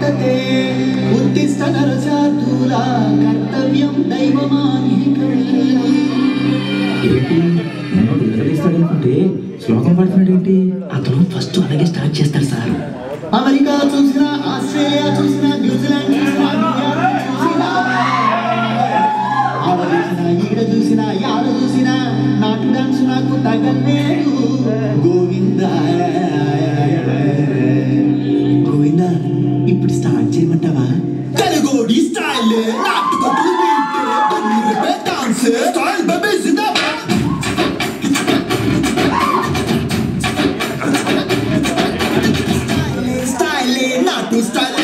వర్తతే ఉత్తిష్ట నరచాతులా కర్తవ్యం దైవమానికం ఏంటి మనోడు నిలదీస్తాడనుకుంటే శ్లోకం పాడుతున్నాడు ఏంటి అతను ఫస్ట్ అలాగే స్టార్ట్ చేస్తాడు సార్ అమెరికా చూసినా ఆస్ట్రేలియా చూసినా న్యూజిలాండ్ చూసినా న్యూయార్క్ చూసినా ఆడ చూసినా ఈడ చూసినా యాడ చూసినా నాటు డాన్స్ నాకు తగలేదు గోవింద గోవింద ఇప్పుడు స్టార్ట్ చేయమంటావా తెలుగోడి స్టైల్ నాటుకొట్టు బీట్ డాన్స్ స్టైల్ బేబీ జిందాబాద్ స్టైల్ నాటు స్టైల్